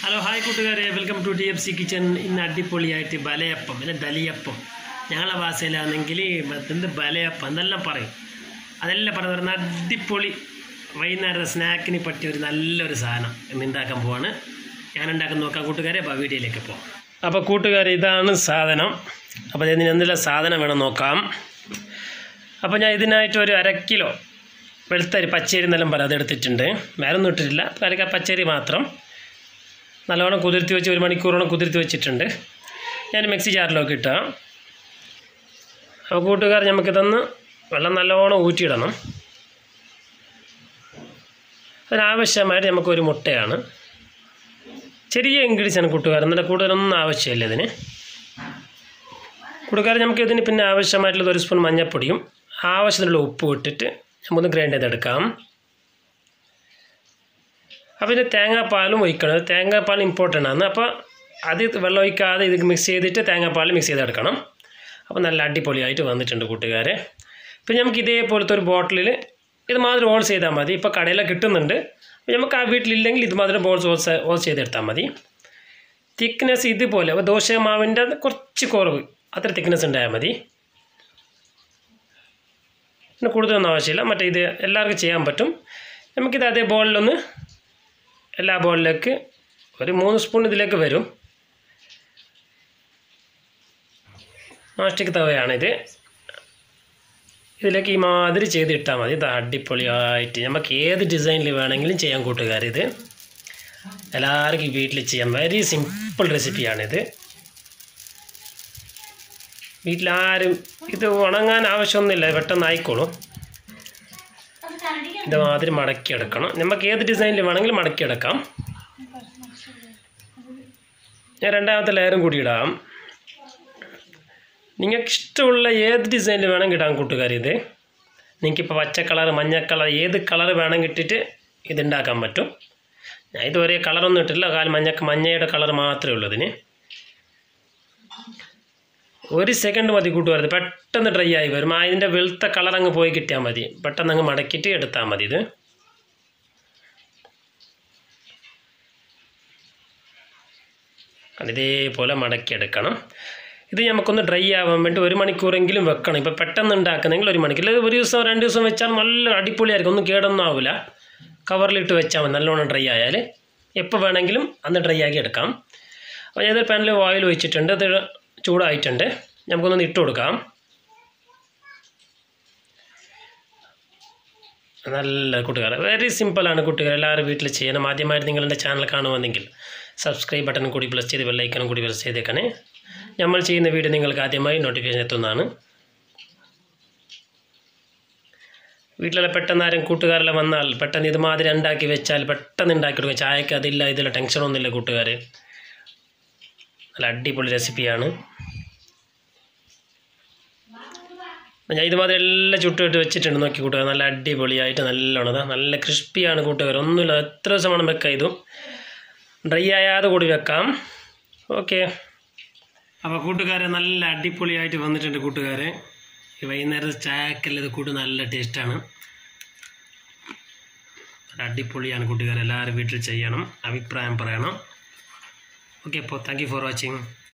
hello hi കൂട്ടുകാരെ welcome to T F C kitchen ഇന്ന് അടിപൊളിയായിട്ട് ബലയപ്പം അല്ലെ ദലിയപ്പം ഞങ്ങളെ ഭാഷയിലാണെങ്കിൽ എന്ത് ബലയപ്പം എന്നെല്ലാം പറയും അതെല്ലാം പറഞ്ഞു പറഞ്ഞാൽ അടിപൊളി വൈകുന്നേരത്തെ സ്നാക്കിന് പറ്റിയ ഒരു നല്ലൊരു സാധനം ഇന്ന് ഉണ്ടാക്കാൻ പോവാണ് ഞാൻ ഉണ്ടാക്കാൻ നോക്കാം കൂട്ടുകാരെ അപ്പോൾ വീഡിയോയിലേക്ക് പോകാം അപ്പോൾ കൂട്ടുകാരെ ഇതാണ് സാധനം അപ്പോൾ ഇതിന് എന്തെല്ലാം സാധനം വേണം നോക്കാം അപ്പോൾ ഞാൻ ഇതിനായിട്ട് ഒരു അര കിലോ വെളുത്തരി പച്ചരി എന്നെല്ലാം പറയാം അതെടുത്തിട്ടുണ്ട് വേറെ ഒന്നും ഇട്ടിട്ടില്ല അരക്ക പച്ചരി മാത്രം നല്ലവണ്ണം കുതിർത്തി വെച്ച് ഒരു മണിക്കൂറോളം കുതിർത്തി വെച്ചിട്ടുണ്ട് ഞാൻ മിക്സി ജാറിലൊക്കെ ഇട്ട അപ്പോൾ കൂട്ടുകാർ നമുക്കിതൊന്ന് വെള്ളം നല്ലവണ്ണം ഊറ്റിയിടണം അതിനാവശ്യമായിട്ട് നമുക്കൊരു മുട്ടയാണ് ചെറിയ ഇൻഗ്രീഡിയൻസാണ് കൂട്ടുകാർ എന്നിട്ട് കൂടുതലൊന്നും ആവശ്യമില്ല ഇതിന് കൂട്ടുകാർ നമുക്ക് ഇതിന് പിന്നെ ആവശ്യമായിട്ടുള്ളത് ഒരു സ്പൂൺ മഞ്ഞൾപ്പൊടിയും ആവശ്യത്തിനുള്ള ഉപ്പ് ഇട്ടിട്ട് നമുക്കൊന്ന് ഗ്രൈൻഡ് ചെയ്തെടുക്കാം അപ്പോൾ ഇതിന് തേങ്ങാപ്പാലും ഒഴിക്കണം തേങ്ങാപ്പാൽ ഇമ്പോർട്ടൻ്റ് ആണ് അപ്പോൾ അത് വെള്ളം ഒഴിക്കാതെ ഇത് മിക്സ് ചെയ്തിട്ട് തേങ്ങാപ്പാൽ മിക്സ് ചെയ്തെടുക്കണം അപ്പോൾ നല്ല അടിപൊളിയായിട്ട് വന്നിട്ടുണ്ട് കൂട്ടുകാരെ പിന്നെ നമുക്ക് ഇതേപോലത്തെ ഒരു ബോട്ടിലിൽ ഇത് മാത്രം ഓൾസ് ചെയ്താൽ മതി ഇപ്പോൾ കടയിലൊക്കെ കിട്ടുന്നുണ്ട് അപ്പോൾ നമുക്ക് ആ വീട്ടിലില്ലെങ്കിൽ ഇത് മാത്രം ബോൾസ് ഓൾസ് ഓൾസ് ചെയ്തെടുത്താൽ മതി തിക്നെസ് ഇതുപോലെ അപ്പോൾ ദോശ മാവിൻ്റെ കുറച്ച് കുറവ് അത്ര തിക്നെസ് ഉണ്ടായാൽ മതി പിന്നെ കൂടുതലൊന്നും ആവശ്യമില്ല മറ്റേ ഇത് എല്ലാവർക്കും ചെയ്യാൻ പറ്റും നമുക്കിത് അതേ ബോളിലൊന്ന് എല്ലാ ബോളിലേക്ക് ഒരു മൂന്ന് സ്പൂൺ ഇതിലേക്ക് വരും നോസ്റ്റിക് തവയാണിത് ഇതിലേക്ക് ഈ മാതിരി ചെയ്തിട്ടാൽ മതി ഇത് അടിപൊളിയായിട്ട് നമുക്ക് ഏത് ഡിസൈനിൽ വേണമെങ്കിലും ചെയ്യാൻ കൂട്ടുകാർ ഇത് എല്ലാവർക്കും വീട്ടിൽ ചെയ്യാം വെരി സിമ്പിൾ റെസിപ്പിയാണിത് വീട്ടിലാരും ഇത് ഉണങ്ങാൻ ആവശ്യമൊന്നുമില്ല പെട്ടെന്ന് ആയിക്കോളും ഇതുമാതിരി മടക്കിയെടുക്കണം നമുക്ക് ഏത് ഡിസൈനിൽ വേണമെങ്കിലും മടക്കിയെടുക്കാം ഞാൻ രണ്ടാമത്തെ ലെയറും കൂടി ഇടാം നിങ്ങൾക്ക് ഇഷ്ടമുള്ള ഏത് ഡിസൈനിൽ വേണമെങ്കിൽ ഇടാം കൂട്ടുകാർ ഇത് നിങ്ങൾക്കിപ്പോൾ പച്ച കളർ മഞ്ഞ കളർ ഏത് കളർ വേണമെങ്കിൽ ഇട്ടിട്ട് ഇത് ഉണ്ടാക്കാൻ പറ്റും ഞാൻ ഇത് ഒരേ കളറൊന്നും ഇട്ടില്ല കാലം മഞ്ഞ മഞ്ഞയുടെ കളർ മാത്രമേ ഉള്ളൂ ഇതിന് ഒരു സെക്കൻഡ് മതി കൂട്ടുകാരത് പെട്ടെന്ന് ഡ്രൈ ആയി വരും ആ ഇതിൻ്റെ വെളുത്ത കളർ അങ്ങ് പോയി കിട്ടിയാൽ മതി പെട്ടെന്ന് അങ്ങ് മടക്കിയിട്ട് എടുത്താൽ മതി ഇത് ഇതേപോലെ മടക്കിയെടുക്കണം ഇത് നമുക്കൊന്ന് ഡ്രൈ ആവാൻ വേണ്ടി ഒരു മണിക്കൂറെങ്കിലും വെക്കണം ഇപ്പോൾ പെട്ടെന്ന് ഉണ്ടാക്കുന്നെങ്കിൽ ഒരു മണിക്കൂർ ഒരു ദിവസം രണ്ട് ദിവസം വെച്ചാൽ നല്ല അടിപൊളിയായിരിക്കും ഒന്നും കേടൊന്നും ആവില്ല കവറിലിട്ട് വെച്ചാൽ മതി നല്ലോണം ഡ്രൈ ആയാൽ എപ്പോൾ വേണമെങ്കിലും അന്ന് ഡ്രൈ ആക്കി എടുക്കാം അപ്പോൾ ഞാനൊരു പാനിൽ ഓയിൽ ഒഴിച്ചിട്ടുണ്ട് അത് ചൂടായിട്ടുണ്ട് നമുക്കൊന്ന് ഇട്ട് കൊടുക്കാം നല്ല കൂട്ടുകാർ വെരി സിമ്പിളാണ് കൂട്ടുകാർ എല്ലാവരും വീട്ടിൽ ചെയ്യണം ആദ്യമായിട്ട് നിങ്ങളുടെ ചാനൽ കാണുമെന്നെങ്കിൽ സബ്സ്ക്രൈബ് ബട്ടൺ കൂടി പ്രസ് ചെയ്ത് ബെല്ലൈക്കനും കൂടി പ്രസ് ചെയ്തേക്കണേ നമ്മൾ ചെയ്യുന്ന വീഡിയോ നിങ്ങൾക്ക് ആദ്യമായി നോട്ടിഫിക്കേഷൻ എത്തുന്നതാണ് വീട്ടിലെ പെട്ടെന്ന് ആരും കൂട്ടുകാരെല്ലാം വന്നാൽ പെട്ടെന്ന് ഇതുമാതിരി ഉണ്ടാക്കി വെച്ചാൽ പെട്ടെന്ന് ഉണ്ടാക്കി കൊടുക്കും ചായക്ക് അതില്ല ഇതില്ല ടെൻഷനൊന്നുമില്ല കൂട്ടുകാർ നല്ല അടിപൊളി റെസിപ്പിയാണ് ഞാൻ ഇതുമാതിരി എല്ലാം ചുട്ടിട്ട് വെച്ചിട്ടുണ്ട് നോക്കി കൂട്ടുകാർ നല്ല അടിപൊളിയായിട്ട് നല്ലോണം അതാ നല്ല ക്രിസ്പിയാണ് കൂട്ടുകാർ ഒന്നുമില്ല എത്ര ദിവസം വേണം വെക്കാം ഇതും ഡ്രൈ ആയാതെ കൂടി വെക്കാം ഓക്കെ അപ്പോൾ കൂട്ടുകാരെ നല്ല അടിപൊളിയായിട്ട് വന്നിട്ടുണ്ട് കൂട്ടുകാരെ ഈ വൈകുന്നേരത്തെ ചായക്കെല്ലാം ഇത് കൂട്ട് നല്ല ടേസ്റ്റാണ് അടിപൊളിയാണ് കൂട്ടുകാർ എല്ലാവരും വീട്ടിൽ ചെയ്യണം അഭിപ്രായം പറയണം ഓക്കെ അപ്പോൾ താങ്ക് യു ഫോർ വാച്ചിങ്